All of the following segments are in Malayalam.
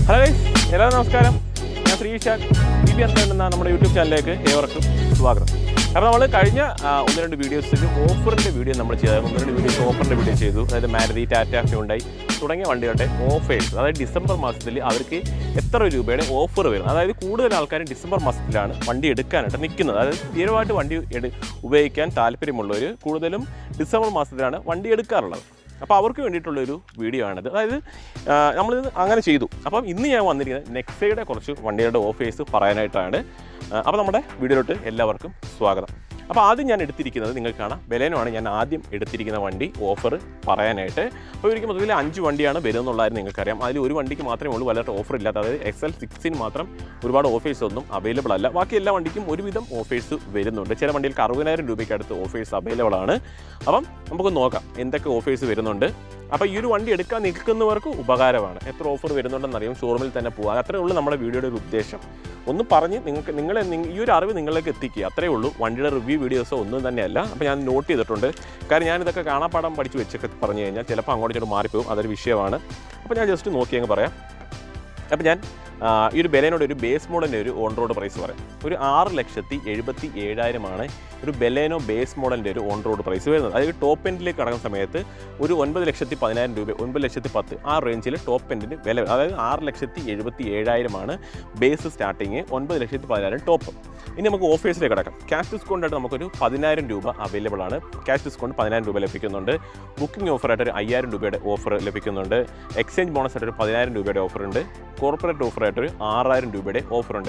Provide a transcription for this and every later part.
ഹലോ ഗൈസ് എല്ലാവരും നമസ്കാരം ഞാൻ ശ്രീഷാൻ ബി ബി അന്തൻ എന്ന നമ്മുടെ യൂട്യൂബ് ചാനലിലേക്ക് ഏവർക്കും സ്വാഗതം കാരണം നമ്മൾ കഴിഞ്ഞ ആ, ഒന്ന് രണ്ട് വീഡിയോസിൽ ഓഫറിൻ്റെ വീഡിയോ നമ്മൾ ചെയ്തായിരുന്നു ഒന്ന് രണ്ട് വീഡിയോസ് ഓഫറിൻ്റെ വീഡിയോ ചെയ്തു അതായത് മാരുതി ടാറ്റ ഹ്യൂണ്ടായി തുടങ്ങിയ വണ്ടികളുടെ ഓഫേഴ്സ് അതായത് ഡിസംബർ മാസത്തിൽ അവർക്ക് എത്ര രൂപയുടെ ഓഫർ വരും അതായത് കൂടുതൽ ആൾക്കാർ ഡിസംബർ മാസത്തിലാണ് വണ്ടി എടുക്കാനായിട്ട് നിൽക്കുന്നത് അതായത് സ്ഥിരമായിട്ട് വണ്ടി എടു ഉപയോഗിക്കാൻ താല്പര്യമുള്ളവർ കൂടുതലും ഡിസംബർ മാസത്തിലാണ് വണ്ടി എടുക്കാറുള്ളത് അപ്പോൾ അവർക്ക് വേണ്ടിയിട്ടുള്ളൊരു വീഡിയോ ആണിത് അതായത് ആ, നമ്മളിത് അങ്ങനെ ചെയ്തു അപ്പം ഇന്ന് ഞാൻ വന്നിരിക്കുന്നത് നെക്സയുടെ കുറച്ച് വണ്ടികളുടെ ഓഫേഴ്സ് പറയാനായിട്ടാണ് ആ, അപ്പോൾ നമ്മുടെ വീഡിയോയിലോട്ട് എല്ലാവർക്കും സ്വാഗതം അപ്പോൾ ആദ്യം ഞാൻ എടുത്തിരിക്കുന്നത് നിങ്ങൾക്ക് കാണാം ബലേനോ ഞാൻ ആദ്യം എടുത്തിരിക്കുന്ന വണ്ടി ഓഫർ പറയാനായിട്ട് അപ്പോൾ ഇവർക്ക് മൊത്തത്തിൽ അഞ്ച് വണ്ടിയാണ് വരുന്നുള്ളതായിരുന്നു നിങ്ങൾക്കറിയാം അതിൽ ഒരു വണ്ടിക്ക് മാത്രമേ ഉള്ളൂ വല്ലാത്ത ഓഫർ ഇല്ലാത്ത അതായത് എക്സ് എൽ സിക്സിന് മാത്രം ഒരുപാട് ഓഫേഴ്സ് ഒന്നും അവൈലബിൾ അല്ല ബാക്കി എല്ലാ വണ്ടിക്കും ഒരുവിധം ഓഫേഴ്സ് വരുന്നുണ്ട് ചില വണ്ടികൾക്ക് അറുപതിനായിരം രൂപയ്ക്ക് അടുത്ത് ഓഫേഴ്സ് അവൈലബിൾ ആണ് അപ്പം നമുക്ക് നോക്കാം എന്തൊക്കെ ഓഫേഴ്സ് വരുന്നുണ്ട് അപ്പോൾ ഈ ഒരു വണ്ടി എടുക്കാൻ നിൽക്കുന്നവർക്ക് ഉപകാരമാണ് എത്ര ഓഫർ വരുന്നുണ്ടെന്ന് അറിയാം ഷോറൂമിൽ തന്നെ പോകാം അത്രേ ഉള്ളൂ നമ്മുടെ വീഡിയോയുടെ ഒരു ഉദ്ദേശം ഒന്ന് പറഞ്ഞ് നിങ്ങൾക്ക് നിങ്ങളെ നിങ്ങ- ഈ ഒരു അറിവ് നിങ്ങളിലേക്ക് എത്തിക്കുക അത്രേ ഉള്ളൂ വണ്ടിയുടെ റിവ്യൂ വീഡിയോസോ ഒന്നും തന്നെയല്ല അപ്പോൾ ഞാൻ നോട്ട് ചെയ്തിട്ടുണ്ട് കാരണം ഞാൻ ഇതൊക്കെ കാണാപ്പാടം പഠിച്ച് വെച്ചൊക്കെ പറഞ്ഞു കഴിഞ്ഞാൽ ചിലപ്പോൾ അങ്ങോട്ട് ഇങ്ങോട്ട് മാറിപ്പോകും അതൊരു വിഷയമാണ് അപ്പോൾ ഞാൻ ജസ്റ്റ് നോക്കി അങ്ങ് പറയാം അപ്പോൾ ഞാൻ ആ, ഈ ഒരു ബലേനോട് ഒരു ബേസ് മോഡലിൻ്റെ ഒരു ഓൺ റോഡ് പ്രൈസ് പറയാം ഒരു ആറ് ലക്ഷത്തി എഴുപത്തി ഏഴായിരമാണ് ഒരു ബലേനോ ബേസ് മോഡലിൻ്റെ ഒരു ഓൺ റോഡ് പ്രൈസ് വരുന്നത് അതായത് ടോപ്പ് എൻഡിലേക്ക് കടക്കുന്ന സമയത്ത് ഒരു ഒൻപത് ലക്ഷത്തി പതിനായിരം രൂപ ഒൻപത് ലക്ഷത്തി പത്ത് ആ റേഞ്ചിൽ ടോപ്പ് എൻഡിന് വില വരും. അതായത് ആറ് ലക്ഷത്തി എഴുപത്തി ഏഴായിരമാണ് ബേസ് സ്റ്റാർട്ടിങ് ഒൻപത് ലക്ഷത്തി പതിനായിരം ടോപ്പ് ഇനി നമുക്ക് ഓഫേഴ്സിലേക്ക് കിടക്കാം ക്യാഷ് ഡിസ്കൗണ്ടായിട്ട് നമുക്കൊരു പതിനായിരം രൂപ അവൈലബിൾ ആണ് ക്യാഷ് ഡിസ്കൗണ്ട് പതിനായിരം രൂപ ലഭിക്കുന്നുണ്ട് ബുക്കിംഗ് ഓഫറായിട്ട് ഒരു അയ്യായിരം രൂപയുടെ ഓഫർ ലഭിക്കുന്നുണ്ട് എക്സ്ചേഞ്ച് ബോണസ് ആയിട്ട് ഒരു പതിനായിരം രൂപയുടെ ഓഫറുണ്ട് കോർപ്പറേറ്റ് ഓഫറായിട്ട് ഒരു ആറായിരം രൂപയുടെ ഓഫറുണ്ട്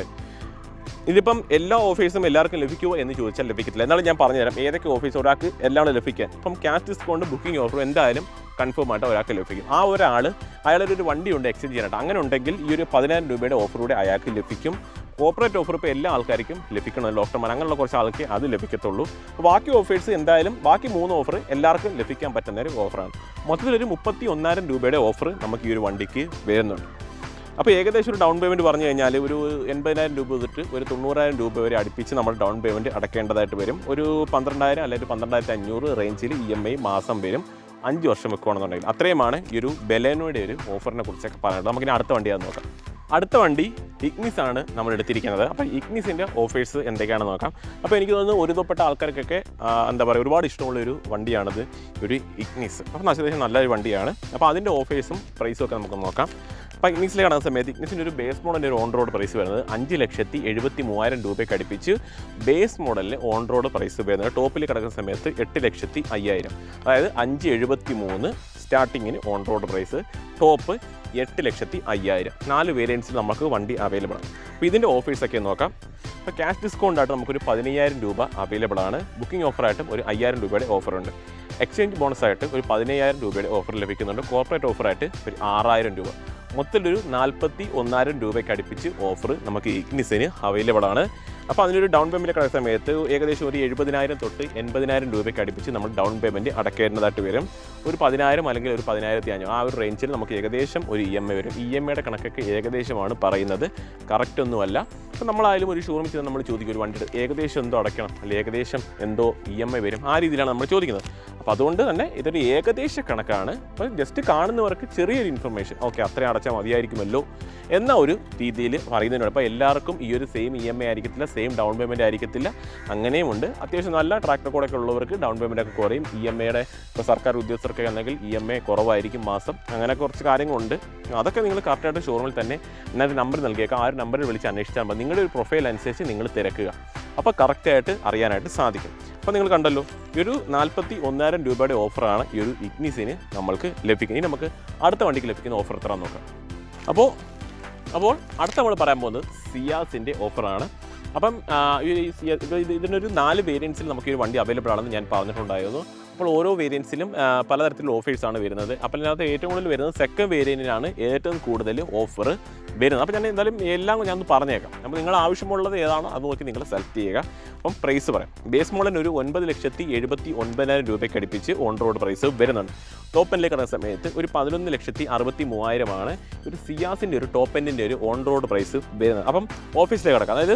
ഇതിപ്പം എല്ലാ ഓഫീസും എല്ലാവർക്കും ലഭിക്കുമോ എന്ന് ചോദിച്ചാൽ ലഭിക്കത്തില്ല എന്നാലും ഞാൻ പറഞ്ഞുതരാം ഏതൊക്കെ ഓഫീസ് ഒരാൾക്ക് എല്ലാം ലഭിക്കാൻ ഇപ്പം ക്യാഷ് ഡിസ്കൗണ്ട് ബുക്കിംഗ് ഓഫർ എന്തായാലും കൺഫേം ആയിട്ട് ഒരാൾക്ക് ലഭിക്കും ആ ഒരാൾ അയാളൊരു ഒരു വണ്ടി ഉണ്ട് എക്സ്ചേഞ്ച് ചെയ്യാനായിട്ട് അങ്ങനെ ഉണ്ടെങ്കിൽ ഈ ഒരു പതിനായിരം രൂപയുടെ ഓഫർ കൂടെ അയാൾക്ക് ലഭിക്കും കോപ്പറേറ്റ് ഓഫർ ഇപ്പോൾ എല്ലാ ആൾക്കാർക്കും ലഭിക്കണം ഡോക്ടർമാർ അങ്ങനെയുള്ള കുറച്ച് ആൾക്ക് അത് ലഭിക്കത്തുള്ളൂ അപ്പോൾ ബാക്കി ഓഫേഴ്സ് എന്തായാലും ബാക്കി മൂന്ന് ഓഫർ എല്ലാവർക്കും ലഭിക്കാൻ പറ്റുന്ന ഒരു ഓഫറാണ് മൊത്തത്തിൽ ഒരു മുപ്പത്തി ഒന്നായിരം രൂപയുടെ ഓഫർ നമുക്ക് ഈ ഒരു വണ്ടിക്ക് വരുന്നുണ്ട് അപ്പോൾ ഏകദേശം ഒരു ഡൗൺ പേയ്മെൻറ്റ് പറഞ്ഞു കഴിഞ്ഞാൽ ഒരു എൺപതിനായിരം രൂപ തൊട്ട് ഒരു തൊണ്ണൂറായിരം രൂപ വരെ അടുപ്പിച്ച് നമ്മൾ ഡൗൺ പേയ്മെൻറ്റ് അടക്കേണ്ടതായിട്ട് വരും ഒരു പന്ത്രണ്ടായിരം അല്ലെങ്കിൽ പന്ത്രണ്ടായിരത്തി അഞ്ഞൂറ് റേഞ്ചിൽ ഇ എം ഐ മാസം വരും അഞ്ച് വർഷം വെക്കുകയാണെന്നുണ്ടെങ്കിൽ അത്രയുമാണ് ഈ ഒരു ബെലേനോയുടെ ഒരു ഓഫറിനെ കുറിച്ചൊക്കെ പറയുന്നത് നമുക്കിനി അടുത്ത വണ്ടിയാന്ന് നോക്കാം അടുത്ത വണ്ടി ഇഗ്നിസ് ആണ് നമ്മൾ എടുത്തിരിക്കുന്നത് അപ്പോൾ ഇഗ്നിസിൻ്റെ ഓഫേഴ്സ് എന്തൊക്കെയാണെന്ന് നോക്കാം അപ്പോൾ എനിക്ക് തോന്നുന്നു ഒരുതപ്പെട്ട ആൾക്കാർക്കൊക്കെ ആ, എന്താ പറയുക ഒരുപാട് ഇഷ്ടമുള്ള ഒരു വണ്ടിയാണിത് ഒരു ഇഗ്നിസ് അപ്പോൾ അത്യാവശ്യം നല്ലൊരു വണ്ടിയാണ് അപ്പോൾ അതിൻ്റെ ഓഫേഴ്സും പ്രൈസും ഒക്കെ നമുക്ക് നോക്കാം അപ്പോൾ ഇഗ്നിസിലേക്ക് കടന്ന സമയത്ത് ഇഗ്നിസിൻ്റെ ഒരു ബേസ് മോഡലിൻ്റെ ഒരു ഓൺ റോഡ് പ്രൈസ് വരുന്നത് അഞ്ച് ലക്ഷത്തി എഴുപത്തി മൂവായിരം രൂപയ്ക്ക് അടുപ്പിച്ച് ബേസ് മോഡലിൽ ഓൺ റോഡ് പ്രൈസ് വരുന്നത് ടോപ്പിൽ കിടക്കുന്ന സമയത്ത് എട്ട് ലക്ഷത്തി അയ്യായിരം അതായത് അഞ്ച് എഴുപത്തി മൂന്ന് സ്റ്റാർട്ടിങ്ങിന് ഓൺ റോഡ് പ്രൈസ് ടോപ്പ് എട്ട് ലക്ഷത്തി അയ്യായിരം നാല് വേരിയൻസിൽ നമുക്ക് വണ്ടി അവൈലബിൾ ആണ് അപ്പോൾ ഇതിൻ്റെ ഓഫേഴ്സൊക്കെ നോക്കാം ഇപ്പോൾ ക്യാഷ് ഡിസ്കൗണ്ട് ആയിട്ട് നമുക്കൊരു പതിനയ്യായിരം രൂപ അവൈലബിൾ ആണ് ബുക്കിംഗ് ഓഫറായിട്ടും ഒരു അയ്യായിരം രൂപയുടെ ഓഫറുണ്ട് എക്സ്ചേഞ്ച് ബോണസ് ആയിട്ട് ഒരു പതിനയ്യായിരം രൂപയുടെ ഓഫർ ലഭിക്കുന്നുണ്ട് കോർപ്പറേറ്റ് ഓഫറായിട്ട് ഒരു ആറായിരം രൂപ മൊത്തത്തിലൊരു നാൽപ്പത്തി ഒന്നായിരം രൂപയ്ക്ക് അടുപ്പിച്ച് ഓഫർ നമുക്ക് ഇഗ്നിസിന് അവൈലബിൾ ആണ് അപ്പോൾ അതിനൊരു ഡൗൺ പേയ്മെൻറ്റ് കിടക്കുന്ന സമയത്ത് ഏകദേശം ഒരു എഴുപതിനായിരം തൊട്ട് എൺപതിനായിരം രൂപയ്ക്ക് അടുപ്പിച്ച് നമ്മൾ ഡൗൺ പേയ്മെൻറ്റ് അടക്കേണ്ടതായിട്ട് വരും ഒരു പതിനായിരം അല്ലെങ്കിൽ ഒരു പതിനായിരത്തി അഞ്ഞൂറ് ആ ഒരു റേഞ്ചിൽ നമുക്ക് ഏകദേശം ഒരു ഇ എം ഐ വരും ഇ എം ഐയുടെ കണക്കൊക്കെ ഏകദേശമാണ് പറയുന്നത് കറക്റ്റ് ഒന്നുമല്ല അപ്പോൾ നമ്മളായാലും ഒരു ഷോറൂമിൽ ചെന്ന് നമ്മൾ ചോദിക്കും ഒരു വണ്ടിയുടെ ഏകദേശം എന്തോ അടയ്ക്കണം അല്ലെങ്കിൽ ഏകദേശം എന്തോ ഇ എം ഐ വരും ആ രീതിയിലാണ് നമ്മൾ ചോദിക്കുന്നത് അപ്പോൾ അതുകൊണ്ട് തന്നെ ഇതൊരു ഏകദേശ കണക്കാണ് അപ്പോൾ ജസ്റ്റ് കാണുന്നവർക്ക് ചെറിയൊരു ഇൻഫർമേഷൻ ഓക്കെ അത്രയും അടച്ചാൽ മതിയായിരിക്കുമല്ലോ എന്ന ഒരു രീതിയിൽ പറയുന്നതിനോട് അപ്പോൾ എല്ലാവർക്കും ഈ ഒരു സെയിം ഇ എം ഐ ആയിരിക്കത്തില്ല സെയിം ഡൗൺ പേയ്മെൻറ്റ് ആയിരിക്കത്തില്ല അങ്ങനെയും ഉണ്ട് അത്യാവശ്യം നല്ല ട്രാക്ക് റെക്കോർഡൊക്കെ ഉള്ളവർക്ക് ഡൗൺ പേയ്മെൻ്റ് ഒക്കെ കുറയും ഇ എം ഐയുടെ ഇപ്പോൾ സർക്കാർ ഉദ്യോഗസ്ഥർക്ക് ആണെങ്കിൽ ഇ എം ഐ കുറവായിരിക്കും മാസം അങ്ങനെ കുറച്ച് കാര്യങ്ങളുണ്ട് അതൊക്കെ നിങ്ങൾ കറക്റ്റായിട്ട് ഷോറൂമിൽ തന്നെ എന്നൊരു നമ്പർ നൽകിയേക്കാം ആ ഒരു നമ്പറിൽ വിളിച്ച് അന്വേഷിച്ചാൽ മതി നിങ്ങളുടെ ഒരു പ്രൊഫൈൽ അനുസരിച്ച് നിങ്ങൾ തിരക്കുക അപ്പോൾ കറക്റ്റായിട്ട് അറിയാനായിട്ട് സാധിക്കും അപ്പോൾ നിങ്ങൾ കണ്ടല്ലോ ഈ ഒരു നാൽപ്പത്തി ഒന്നായിരം രൂപയുടെ ഓഫറാണ് ഈ ഒരു ഇഗ്നിസിന് നമ്മൾക്ക് ലഭിക്കുന്നത് ഇനി നമുക്ക് അടുത്ത വണ്ടിക്ക് ലഭിക്കുന്ന ഓഫർ എത്ര നോക്കാം അപ്പോൾ അപ്പോൾ അടുത്ത നമ്മൾ പറയാൻ പോകുന്നത് സിയാസിൻ്റെ ഓഫറാണ് അപ്പം ആ, ഈ സിയ- ഇത് ഇത് ഇതിനൊരു നാല് വേരിയൻസിൽ നമുക്ക് ഈ ഒരു വണ്ടി അവൈലബിൾ ആണെന്ന് ഞാൻ പറഞ്ഞിട്ടുണ്ടായിരുന്നു അപ്പോൾ ഓരോ വേരിയൻസിലും ആ, പലതരത്തിലുള്ള ഓഫേഴ്സാണ് വരുന്നത് അപ്പോൾ ഇതിനകത്ത് ഏറ്റവും കൂടുതൽ വരുന്നത് സെക്കൻഡ് വേരിയൻറ്റിനാണ് ഏറ്റവും കൂടുതൽ ഓഫർ വരുന്നത് അപ്പോൾ ഞാൻ എന്തായാലും എല്ലാം ഞാൻ ഒന്ന് പറഞ്ഞേക്കാം അപ്പോൾ നിങ്ങൾ ആവശ്യമുള്ളത് ഏതാണോ അത് നോക്കി നിങ്ങൾ സെലക്ട് ചെയ്യുക അപ്പം പ്രൈസ് പറയാം ബേസ് മോഡലിന് ഒരു ഒൻപത് ലക്ഷത്തി എഴുപത്തി ഒൻപതിനായിരം രൂപയ്ക്ക് അടുപ്പിച്ച് ഓൺ റോഡ് പ്രൈസ് വരുന്നുണ്ട് ടോപ്പ് എൻഡിലേക്ക് കിടക്കുന്ന സമയത്ത് ഒരു പതിനൊന്ന് ലക്ഷത്തി അറുപത്തി മൂവായിരമാണ് ഒരു സിയാസിൻ്റെ ഒരു ടോപ്പ് എൻഡിൻ്റെ ഒരു ഓൺ റോഡ് പ്രൈസ് വരുന്നത് അപ്പം ഓഫീസിലേക്ക് കിടക്കാം അതായത്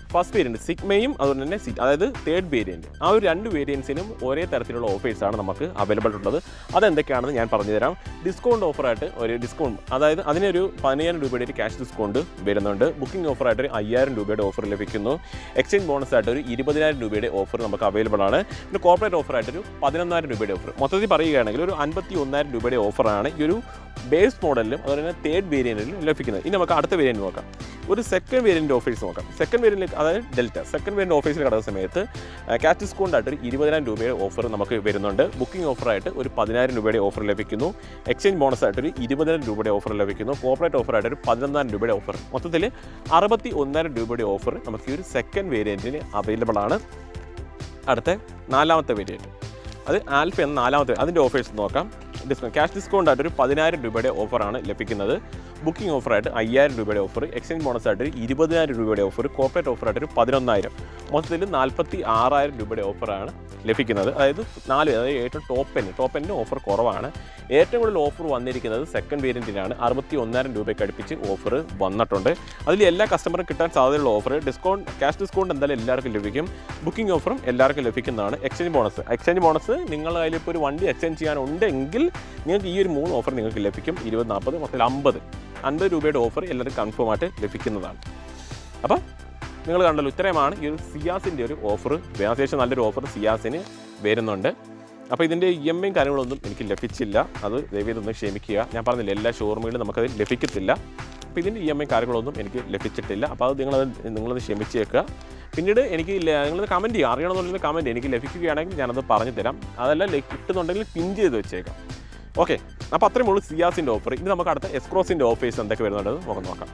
ഫസ്റ്റ് വേരിയൻറ്റ് സിഗ്മയും അതുപോലെ തന്നെ സി അതായത് തേർഡ് വേരിയൻറ്റ് ആ ഒരു രണ്ട് വേരിയൻസിനും ഒരേ തരത്തിലുള്ള ഓഫേഴ്സാണ് നമുക്ക് അവൈലബിൾ ഉള്ളത് അതെന്തൊക്കെയാണെന്ന് ഞാൻ പറഞ്ഞുതരാം ഡിസ്കൗണ്ട് ഓഫറായിട്ട് ഒരു ഡിസ്കൗണ്ട് അതായത് അതിനൊരു പതിനയ്യായിരം രൂപയുടെ ഒരു ക്യാഷ് ഡിസ്കൗണ്ട് വരുന്നുണ്ട് ബുക്കിംഗ് ഓഫറായിട്ട് ഒരു അയ്യായിരം രൂപയുടെ ഓഫർ ലഭിക്കുന്നു എക്സ്ചേഞ്ച് ബോണസ് ആയിട്ട് ഒരു ഇരുപതിനായിരം രൂപയുടെ ഓഫർ നമുക്ക് അവൈലബിൾ ആണ് പിന്നെ കോർപ്പറേറ്റ് ഓഫറായിട്ട് ഒരു പതിനൊന്നായിരം രൂപയുടെ ഓഫർ മൊത്തത്തിൽ പറയുകയാണെങ്കിൽ ഒരു അൻപത്തി ഒന്നായിരം രൂപയുടെ ഓഫറാണ് ഈ ഒരു ബേസ് മോഡലിലും അതുപോലെ തന്നെ തേർഡ് വേരിയൻറ്റിലും ലഭിക്കുന്നത് ഇനി നമുക്ക് അടുത്ത വേരിയൻറ്റ് നോക്കാം ഒരു സെക്കൻഡ് വേരിയൻ്റ് ഓഫേഴ്സ് നോക്കാം സെക്കൻഡ് വേരിയൻറ്റ് അതായത് ഡെൽറ്റ സെക്കൻഡ് വേരിയൻ്റ് ഓഫീസിൽ കിടക്കുന്ന സമയത്ത് ക്യാഷ് ഡിസ്കൗണ്ട് ആയിട്ട് ഒരു ഇരുപതിനായിരം രൂപയുടെ ഓഫർ നമുക്ക് വരുന്നുണ്ട് ബുക്കിംഗ് ഓഫറായിട്ട് ഒരു പതിനായിരം രൂപയുടെ ഓഫർ ലഭിക്കുന്നു എക്സ്ചേഞ്ച് ബോണസ് ആയിട്ട് ഒരു ഇരുപതിനായിരം രൂപയുടെ ഓഫർ ലഭിക്കുന്നു കോർപ്പറേറ്റ് ഓഫറായിട്ട് ഒരു പതിനൊന്നായിരം രൂപയുടെ ഓഫർ മൊത്തത്തിൽ അറുപത്തി ഒന്നായിരം രൂപയുടെ ഓഫർ നമുക്ക് ഈ ഒരു സെക്കൻഡ് വേരിയൻറ്റിന് അവൈലബിൾ ആണ് അടുത്ത നാലാമത്തെ വേരിയൻറ്റ് അത് ആൽഫ എന്ന നാലാമത്തെ അതിൻ്റെ ഓഫേഴ്സ് നോക്കാം ഡിസ്കൗണ്ട് ക്യാഷ് ഡിസ്കൗണ്ട് ആയിട്ട് ഒരു പതിനായിരം രൂപയുടെ ഓഫറാണ് ലഭിക്കുന്നത് ബുക്കിംഗ് ഓഫറായിട്ട് അയ്യായിരം രൂപയുടെ ഓഫർ എക്സ്ചേഞ്ച് ബോണസ് ആയിട്ട് ഒരു ഇരുപതിനായിരം രൂപയുടെ ഓഫർ കോർപ്പറേറ്റ് ഓഫറായിട്ട് ഒരു പതിനൊന്നായിരം മൊത്തത്തിൽ നാൽപ്പത്തി ആറായിരം രൂപയുടെ ഓഫറാണ് ലഭിക്കുന്നത് അതായത് നാല് അതായത് ഏറ്റവും ടോപ്പ് എൻ ടോപ്പ് എന്നിന് ഓഫർ കുറവാണ് ഏറ്റവും കൂടുതൽ ഓഫർ വന്നിരിക്കുന്നത് സെക്കൻഡ് വേരിയൻറ്റിലാണ് അറുപത്തി ഒന്നായിരം രൂപയ്ക്ക് അടുപ്പിച്ച് ഓഫർ വന്നിട്ടുണ്ട് അതിൽ എല്ലാ കസ്റ്റമറും കിട്ടാൻ സാധ്യതയുള്ള ഓഫർ ഡിസ്കൗണ്ട് ക്യാഷ് ഡിസ്കൗണ്ട് എന്തായാലും എല്ലാവർക്കും ലഭിക്കും ബുക്കിംഗ് ഓഫറും എല്ലാവർക്കും ലഭിക്കുന്നതാണ് എക്സ്ചേഞ്ച് ബോണസ് എക്സ്ചേഞ്ച് ബോണസ് നിങ്ങളുടെ കയ്യിൽ ഇപ്പോൾ ഒരു വണ്ടി എക്സ്ചേഞ്ച് ചെയ്യാനുണ്ടെങ്കിൽ നിങ്ങൾക്ക് ഈ ഒരു മൂന്ന് ഓഫർ നിങ്ങൾക്ക് ലഭിക്കും ഇരുപത് നാൽപ്പത് മൊത്തത്തിൽ അമ്പത് അൻപത് രൂപയുടെ ഓഫർ എല്ലാവർക്കും കൺഫേം ആയിട്ട് ലഭിക്കുന്നതാണ് അപ്പം നിങ്ങൾ കണ്ടല്ലോ ഇത്രയുമാണ് ഈ ഒരു സിയാസിൻ്റെ ഒരു ഓഫർ അത്യാവശ്യം നല്ലൊരു ഓഫർ സിയാസിന് വരുന്നുണ്ട് അപ്പോൾ ഇതിൻ്റെ ഇ എം ഐയും കാര്യങ്ങളൊന്നും എനിക്ക് ലഭിച്ചില്ല അത് ദയവേതൊന്ന് ക്ഷമിക്കുക ഞാൻ പറഞ്ഞില്ല എല്ലാ ഷോറൂമുകളിലും നമുക്കത് ലഭിക്കത്തില്ല അപ്പോൾ ഇതിൻ്റെ ഇ എം ഐ കാര്യങ്ങളൊന്നും എനിക്ക് ലഭിച്ചിട്ടില്ല അപ്പോൾ അത് നിങ്ങളത് നിങ്ങളത് ക്ഷമിച്ചേക്കുക പിന്നീട് എനിക്ക് ല- നിങ്ങളത് കമൻറ്റ് ചെയ്യുക അറിയണമെന്നുണ്ടെങ്കിൽ കമൻറ്റ് എനിക്ക് ലഭിക്കുകയാണെങ്കിൽ ഞാനത് പറഞ്ഞു തരാം അതല്ല ല- കിട്ടുന്നുണ്ടെങ്കിൽ പിൻ ചെയ്ത് വെച്ചേക്കാം ഓക്കെ അപ്പോൾ അത്രയും ഉള്ളൂ സിയാസിൻ്റെ ഓഫർ ഇനി നമുക്ക് അടുത്ത എസ്ക്രോസിൻ്റെ ഓഫേഴ്സ് എന്തൊക്കെ വരുന്നുണ്ടെന്ന് നമുക്ക് നോക്കാം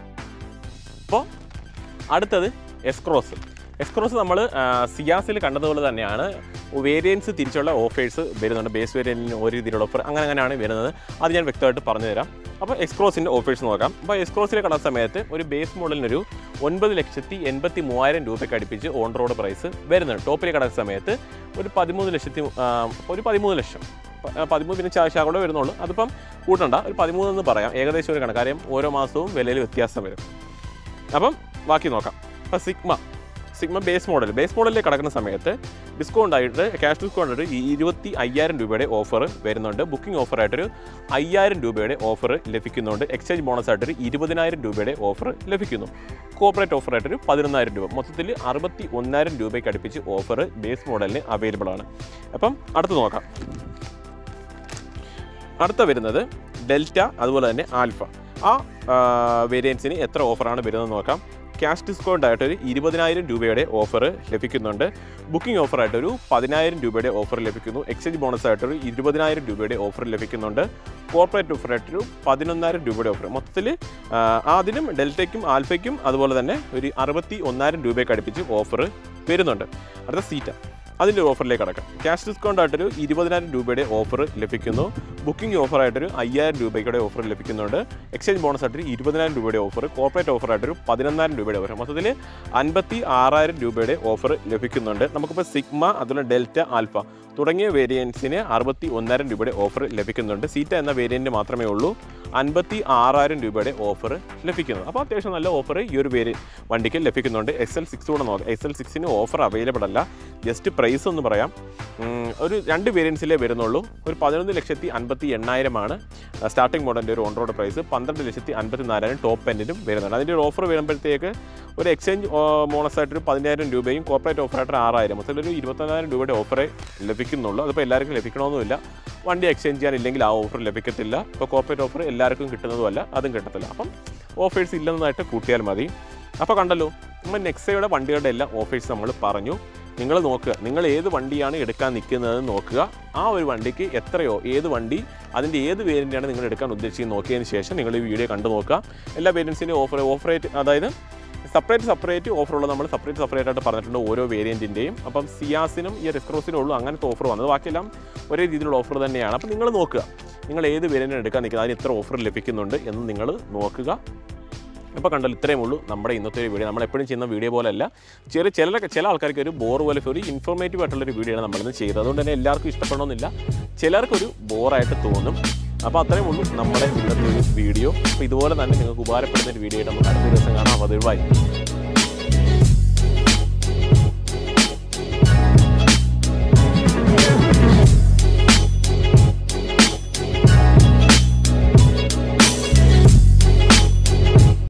അപ്പോൾ അടുത്തത് എസ്ക്രോസ് എസ്ക്രോസ് നമ്മൾ സിയാസിൽ കണ്ടതുപോലെ തന്നെയാണ് വേരിയൻസ് തിരിച്ചുള്ള ഓഫേഴ്സ് വരുന്നുണ്ട് ബേസ് വേരിയൻറ്റിന് ഒരു രീതിയിലുള്ള ഓഫർ അങ്ങനെ അങ്ങനെയാണ് വരുന്നത് അത് ഞാൻ വ്യക്തമായിട്ട് പറഞ്ഞു തരാം അപ്പോൾ എക്സ്ക്രോസിൻ്റെ ഓഫേഴ്സ് നോക്കാം അപ്പോൾ എക്സ്ക്രോസിൽ കണ്ട സമയത്ത് ഒരു ബേസ് മോഡലിനൊരു ഒൻപത് ലക്ഷത്തി എൺപത്തി മൂവായിരം രൂപയ്ക്ക് അടുപ്പിച്ച് ഓൺ റോഡ് പ്രൈസ് വരുന്നുണ്ട് ടോപ്പിൽ കിടക്കുന്ന സമയത്ത് ഒരു പതിമൂന്ന് ലക്ഷത്തി ആ, ഒരു പതിമൂന്ന് ലക്ഷം പ- ആ, പതിമൂന്ന് പിന്നെ ചാ- ശകലമേ വരുന്നുള്ളൂ അതിപ്പം കൂട്ടണ്ട ഒരു പതിമൂന്ന് എന്ന് പറയാം ഏകദേശം ഒരു കണക്ക് കാര്യം ഓരോ മാസവും വിലയിൽ വ്യത്യാസം വരും അപ്പം ബാക്കി നോക്കാം അപ്പം Sigma Sigma base model base മോഡലിലേക്ക് കടക്കുന്ന സമയത്ത് ഡിസ്കൗണ്ട് ആയിട്ട് ക്യാഷ് ഡിസ്കൗണ്ട് ആയിട്ട് ഈ ഇരുപത്തി അയ്യായിരം രൂപയുടെ ഓഫർ വരുന്നുണ്ട് ബുക്കിംഗ് ഓഫറായിട്ടൊരു അയ്യായിരം രൂപയുടെ ഓഫർ ലഭിക്കുന്നുണ്ട് എക്സ്ചേഞ്ച് ബോണസ് ആയിട്ടൊരു ഇരുപതിനായിരം രൂപയുടെ ഓഫർ ലഭിക്കുന്നു കോപ്പറേറ്റ് ഓഫറായിട്ടൊരു പതിനൊന്നായിരം രൂപ മൊത്തത്തിൽ അറുപത്തി ഒന്നായിരം രൂപയ്ക്ക് അടുപ്പിച്ച് ഓഫർ ബേസ് മോഡലിന് അവൈലബിൾ ആണ് അപ്പം അടുത്ത് നോക്കാം അടുത്ത വരുന്നത് ഡെൽറ്റ അതുപോലെ തന്നെ ആൽഫ ആ വേരിയൻസിന് എത്ര ഓഫറാണ് വരുന്നത് നോക്കാം ക്യാഷ് ഡിസ്കൗണ്ട് ആയിട്ട് ഒരു ഇരുപതിനായിരം രൂപയുടെ ഓഫർ ലഭിക്കുന്നുണ്ട് ബുക്കിംഗ് ഓഫറായിട്ട് ഒരു പതിനായിരം രൂപയുടെ ഓഫർ ലഭിക്കുന്നു എക്സ്ചേഞ്ച് ബോണസ് ആയിട്ട് ഒരു ഇരുപതിനായിരം രൂപയുടെ ഓഫർ ലഭിക്കുന്നുണ്ട് കോർപ്പറേറ്റ് ഓഫറായിട്ട് ഒരു പതിനൊന്നായിരം രൂപയുടെ ഓഫർ മൊത്തത്തിൽ അതിനും ഡെൽറ്റയ്ക്കും ആൽഫയ്ക്കും അതുപോലെ തന്നെ ഒരു അറുപത്തി ഒന്നായിരം രൂപയ്ക്ക് അടുപ്പിച്ച് ഓഫർ വരുന്നുണ്ട് അടുത്ത സീറ്റ അതിൻ്റെ ഓഫറിലേക്ക് കടക്കാം ക്യാഷ് ഡിസ്കൗണ്ട് ആയിട്ടൊരു ഇരുപതിനായിരം രൂപയുടെ ഓഫർ ലഭിക്കുന്നു ബുക്കിംഗ് ഓഫറായിട്ടൊരു അയ്യായിരം രൂപയുടെ ഓഫർ ലഭിക്കുന്നുണ്ട് എക്സ്ചേഞ്ച് ബോണസ് ആയിട്ടൊരു ഇരുപതിനായിരം രൂപയുടെ ഓഫർ കോർപ്പറേറ്റ് ഓഫറായിട്ടൊരു പതിനൊന്നായിരം രൂപയുടെ ഓഫർ മൊത്തത്തിൽ അൻപത്തി ആറായിരം രൂപയുടെ ഓഫർ ലഭിക്കുന്നുണ്ട് നമുക്കിപ്പോൾ സിഗ്മ അതുപോലെ ഡെൽറ്റ ആൽഫ തുടങ്ങിയ വേരിയൻസിന് അറുപത്തി ഒന്നായിരം രൂപയുടെ ഓഫർ ലഭിക്കുന്നുണ്ട് സീറ്റ എന്ന വേരിയൻറ്റ് മാത്രമേ ഉള്ളൂ അൻപത്തി ആറായിരം രൂപയുടെ ഓഫർ ലഭിക്കുന്നത് അപ്പോൾ അത്യാവശ്യം നല്ല ഓഫർ ഈ ഒരു വേരി വണ്ടിക്ക് ലഭിക്കുന്നുണ്ട് എക്സ് എൽ സിക്സ് കൂടെ നോക്കാം എക്സ് എൽ സിക്സിന് ഓഫർ അവൈലബിൾ അല്ല ജസ്റ്റ് പ്രൈസ് ഒന്ന് പറയാം ഉം, ഒരു രണ്ട് വേരിയൻസിലേ വരുന്നുള്ളൂ ഒരു പതിനൊന്ന് ലക്ഷത്തി അൻപത്തി എണ്ണായിരമാണ് സ്റ്റാർട്ടിംഗ് മോഡലിൻ്റെ ഒരു ഓൺ റോഡ് പ്രൈസ് പന്ത്രണ്ട് ലക്ഷത്തി അൻപത്തി നാലായിരം ടോപ്പ് എൻഡിനും വരുന്നുണ്ട് അതിൻ്റെ ഒരു ഓഫർ വരുമ്പോഴത്തേക്ക് ഒരു എക്സ്ചേഞ്ച് ബോണസ് ആയിട്ടൊരു പതിനായിരം രൂപയും കോർപ്പറേറ്റ് ഓഫറായിട്ട് ആറായിരം മൊത്തത്തിൽ ഒരു ഇരുപത്തൊന്നായിരം രൂപയുടെ ഓഫറേ ലഭിക്കുന്നുള്ളൂ അതിപ്പോൾ എല്ലാവർക്കും ലഭിക്കണമെന്നുമില്ല വണ്ടി എക്സ്ചേഞ്ച് ചെയ്യാനില്ലെങ്കിൽ ആ ഓഫർ ലഭിക്കത്തില്ല ഇപ്പോൾ കോർപ്പറേറ്റ് ഓഫർ എല്ലാവർക്കും കിട്ടുന്നതുമല്ല അതും കിട്ടത്തില്ല അപ്പം ഓഫേഴ്സ് ഇല്ലെന്നതായിട്ട് കൂട്ടിയാൽ മതി അപ്പോൾ കണ്ടല്ലോ നമ്മൾ നെക്സയുടെ വണ്ടികളുടെ എല്ലാ ഓഫേഴ്സ് നമ്മൾ പറഞ്ഞു നിങ്ങൾ നോക്കുക നിങ്ങൾ ഏത് വണ്ടിയാണ് എടുക്കാൻ നിൽക്കുന്നത് നോക്കുക ആ ഒരു വണ്ടിക്ക് എത്രയോ ഏത് വണ്ടി അതിൻ്റെ ഏത് വേരിയൻ്റാണ് നിങ്ങൾ എടുക്കാൻ ഉദ്ദേശിക്കുന്നത് നോക്കിയതിന് ശേഷം നിങ്ങൾ ഈ വീഡിയോ കണ്ടു നോക്കുക എല്ലാ വേരിയൻസിൻ്റെയും ഓഫർ ഓഫർ റേറ്റ് അതായത് സെപ്പറേറ്റ് സെപ്പറേറ്റ് ഓഫറുള്ള നമ്മൾ സെപ്പറേറ്റ് സെപ്പറേറ്റ് ആയിട്ട് പറഞ്ഞിട്ടുണ്ട് ഓരോ വേരിയൻറ്റിൻ്റെയും അപ്പം സിയാസിനും ഈ റിസ്ക്രോസിനും ഉള്ളൂ അങ്ങനത്തെ ഓഫർ വന്നത് ബാക്കിയെല്ലാം ഒരേ രീതിയിലുള്ള ഓഫർ തന്നെയാണ് അപ്പം നിങ്ങൾ നോക്കുക നിങ്ങൾ ഏത് വേരിയൻ്റ് എടുക്കാൻ നിൽക്കുന്നത് അതിന് എത്ര ഓഫർ ലഭിക്കുന്നുണ്ട് എന്ന് നിങ്ങൾ നോക്കുക ഇപ്പോൾ കണ്ടല്ലോ ഇത്രയും ഉള്ളൂ നമ്മുടെ ഇന്നത്തെ ഒരു വീഡിയോ നമ്മൾ എപ്പോഴും ചെയ്യുന്ന വീഡിയോ പോലെയല്ല ചെറിയ ചില ചില ആൾക്കാർക്ക് ഒരു ബോർ പോലെ ഒരു ഇൻഫോർമേറ്റീവ് ആയിട്ടുള്ളൊരു വീഡിയോ ആണ് നമ്മളിന്ന് ചെയ്തത് അതുകൊണ്ട് തന്നെ എല്ലാവർക്കും ഇഷ്ടപ്പെടണമെന്നില്ല ചിലർക്കൊരു ബോറായിട്ട് തോന്നും അപ്പോൾ അത്രയും ഉള്ളൂ നമ്മുടെ ഇന്നത്തെ ഒരു വീഡിയോ അപ്പോൾ ഇതുപോലെ തന്നെ നിങ്ങൾക്ക് ഉപകാരപ്പെടുന്ന ഒരു വീഡിയോ ആയിട്ട് നമുക്ക് അടുത്ത ദിവസം കാണാം അത് ബൈ